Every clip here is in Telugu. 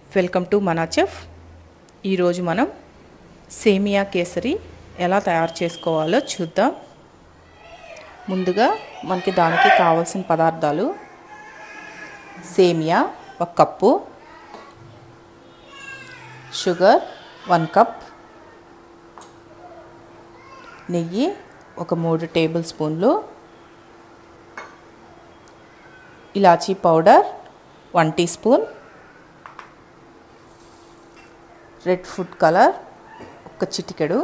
వెల్కమ్ టు మనా చెఫ్ ఈరోజు మనం సేమియా కేసరి ఎలా తయారు చేసుకోవాలో చూద్దాం ముందుగా మనకి దానికి కావాల్సిన పదార్థాలు సేమియా ఒక కప్పు షుగర్ వన్ కప్ నెయ్యి ఒక మూడు టేబుల్ స్పూన్లు ఇలాచీ powder one teaspoon red food colour ఒక చిటికెడు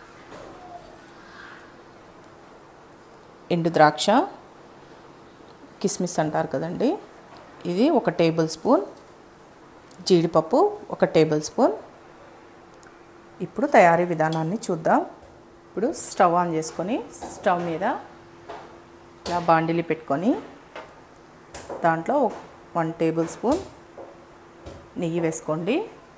ఎండు ద్రాక్ష కిస్మిస్ అంటారు కదండి ఇది ఒక టేబుల్ స్పూన్ జీడిపప్పు ఒక టేబుల్ స్పూన్ ఇప్పుడు తయారీ విధానాన్ని చూద్దాం ఇప్పుడు స్టవ్ ఆన్ చేసుకొని స్టవ్ మీద ఇలా బాండిలి పెట్టుకొని దాంట్లో వన్ టేబుల్ స్పూన్ నెయ్యి వేసుకోండి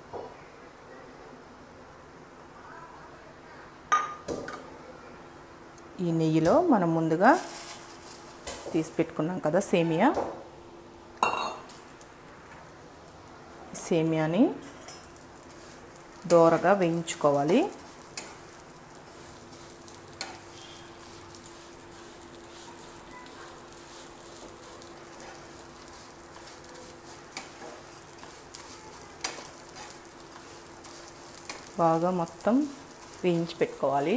ఈ నెయ్యిలో మనం ముందుగా తీసి పెట్టుకున్నాం కదా సేమియా సేమియాని దోరగా వేయించుకోవాలి బాగా మొత్తం వేయించి పెట్టుకోవాలి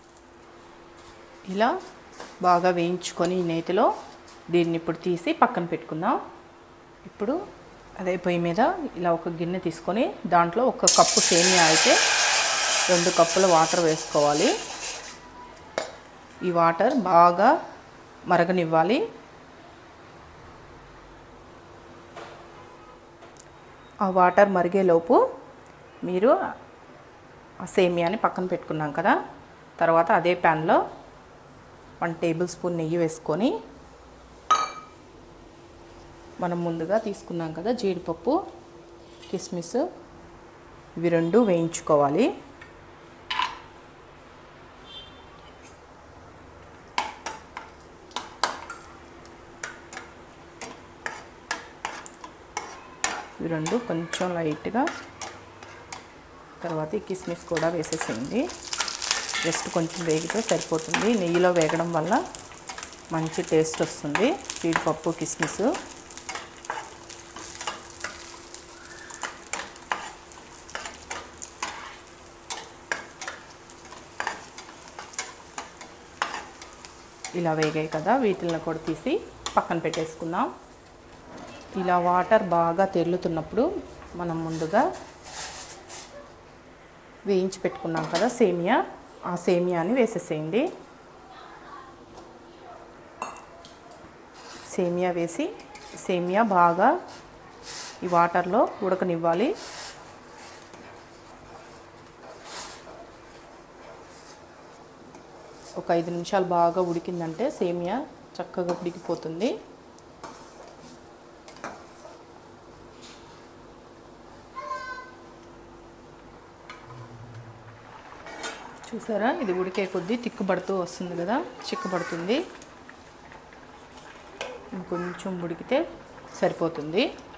ఇలా బాగా వేయించుకొని నేతిలో దీన్ని ఇప్పుడు తీసి పక్కన పెట్టుకుందాం ఇప్పుడు అదే పొయ్యి మీద ఇలా ఒక గిన్నె తీసుకొని దాంట్లో ఒక కప్పు సేమియా అయితే రెండు కప్పుల వాటర్ వేసుకోవాలి ఈ వాటర్ బాగా మరగనివ్వాలి ఆ వాటర్ మరిగేలోపు మీరు ఆ సేమియాని పక్కన పెట్టుకున్నాం కదా తర్వాత అదే ప్యాన్లో వన్ టేబుల్ స్పూన్ నెయ్యి వేసుకొని మనం ముందుగా తీసుకున్నాం కదా జీడిపప్పు కిస్మిస్ ఇవి రెండు వేయించుకోవాలి ఇవి రెండు కొంచెం లైట్గా తర్వాత ఈ కిస్మిస్ కూడా వేసేసేయండి జస్ట్ కొంచెం వేగితే సరిపోతుంది నెయ్యిలో వేగడం వల్ల మంచి టేస్ట్ వస్తుంది జీడిపప్పు కిస్మిస్ ఇలా వేగాయి కదా వీటిని కూడా తీసి పక్కన పెట్టేసుకుందాం ఇలా వాటర్ బాగా తెరులుతున్నప్పుడు మనం ముందుగా వేయించి పెట్టుకున్నాం కదా సేమియా ఆ సేమియాని వేసేసేయండి సేమియా వేసి సేమియా బాగా ఈ వాటర్లో ఉడకనివ్వాలి ఒక ఐదు నిమిషాలు బాగా ఉడికిందంటే సేమియా చక్కగా ఉడికిపోతుంది చూసారా ఇది ఉడికే కొద్దీ తిక్కుబడుతూ వస్తుంది కదా చిక్కబడుతుంది ఇంకొంచెం ఉడికితే సరిపోతుంది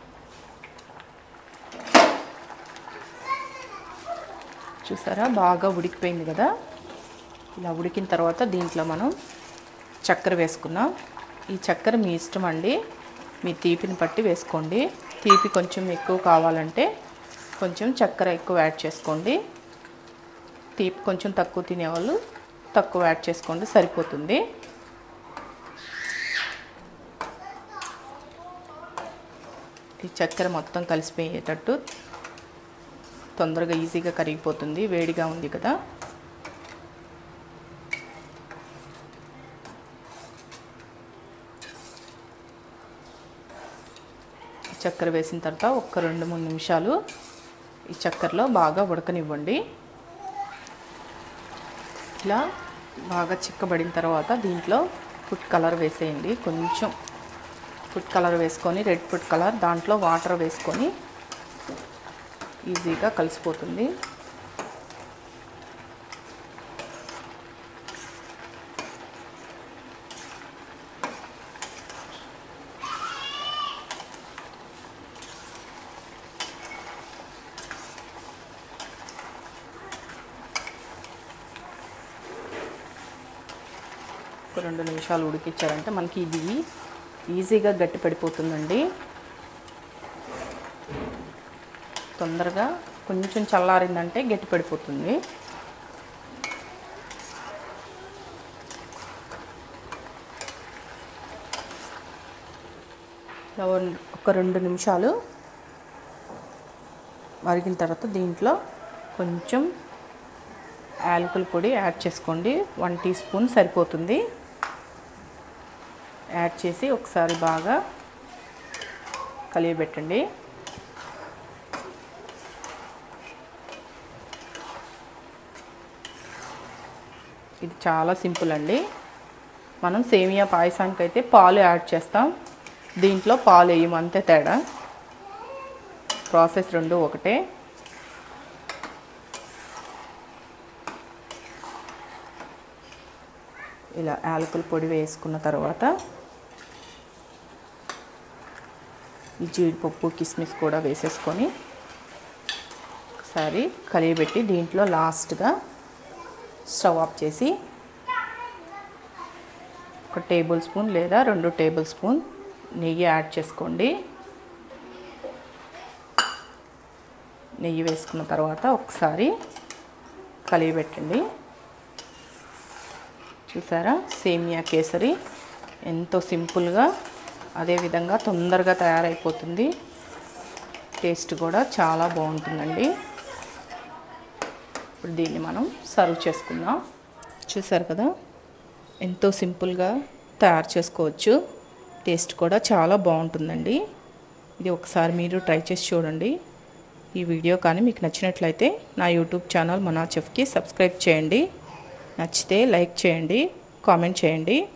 చూసారా బాగా ఉడికిపోయింది కదా ఇలా ఉడికిన తర్వాత దీంట్లో మనం చక్కెర వేసుకున్నాం ఈ చక్కెర మీ ఇష్టం అండి మీ తీపిని బట్టి వేసుకోండి తీపి కొంచెం ఎక్కువ కావాలంటే కొంచెం చక్కెర ఎక్కువ యాడ్ చేసుకోండి తీపి కొంచెం తక్కువ తినేవాళ్ళు తక్కువ యాడ్ చేసుకోండి సరిపోతుంది ఈ చక్కెర మొత్తం కలిసిపోయేటట్టు తొందరగా ఈజీగా కరిగిపోతుంది వేడిగా ఉంది కదా చక్కెర వేసిన తర్వాత ఒక రెండు మూడు నిమిషాలు ఈ చక్కెరలో బాగా ఉడకనివ్వండి ఇలా బాగా చిక్కబడిన తర్వాత దీంట్లో ఫుడ్ కలర్ వేసేయండి కొంచెం ఫుడ్ కలర్ వేసుకొని రెడ్ ఫుడ్ కలర్ దాంట్లో వాటర్ వేసుకొని ఈజీగా కలిసిపోతుంది ఒక రెండు నిమిషాలు ఉడికించారంటే మనకి ఇది ఈజీగా గట్టి పడిపోతుందండి తొందరగా కొంచెం చల్లారిందంటే గట్టి పడిపోతుంది ఇలా వన్- ఒక రెండు నిమిషాలు మరిగిన తర్వాత దీంట్లో కొంచెం యాలకుల పొడి యాడ్ చేసుకోండి వన్ టీ స్పూన్ సరిపోతుంది యాడ్ చేసి ఒకసారి బాగా కలియబెట్టండి ఇది చాలా సింపుల్ అండి మనం సేమియా పాయసానికి అయితే పాలు యాడ్ చేస్తాం దీంట్లో పాలు వేయము అంతే తేడా ప్రాసెస్ రెండు ఒకటే ఇలా యాలకుల పొడి వేసుకున్న తర్వాత ఈ జీడిపప్పు కిస్మిస్ కూడా వేసేసుకొని ఒకసారి కలియబెట్టి దీంట్లో లాస్ట్గా స్టవ్ ఆఫ్ చేసి ఒక టేబుల్ స్పూన్ లేదా రెండు టేబుల్ స్పూన్ నెయ్యి యాడ్ చేసుకోండి నెయ్యి వేసుకున్న తర్వాత ఒకసారి కలియబెట్టండి చూసారా సేమియా కేసరి ఎంతో సింపుల్గా అదేవిధంగా తొందరగా తయారైపోతుంది టేస్ట్ కూడా చాలా బాగుంటుందండి ఇప్పుడు దీన్ని మనం సర్వ్ చేసుకుందాం చూసారు కదా ఎంతో సింపుల్గా తయారు చేసుకోవచ్చు టేస్ట్ కూడా చాలా బాగుంటుందండి ఇది ఒకసారి మీరు ట్రై చేసి చూడండి ఈ వీడియో కానీ మీకు నచ్చినట్లయితే నా యూట్యూబ్ ఛానల్ మనా చెఫ్కి సబ్స్క్రైబ్ చేయండి నచ్చితే లైక్ చేయండి కామెంట్ చేయండి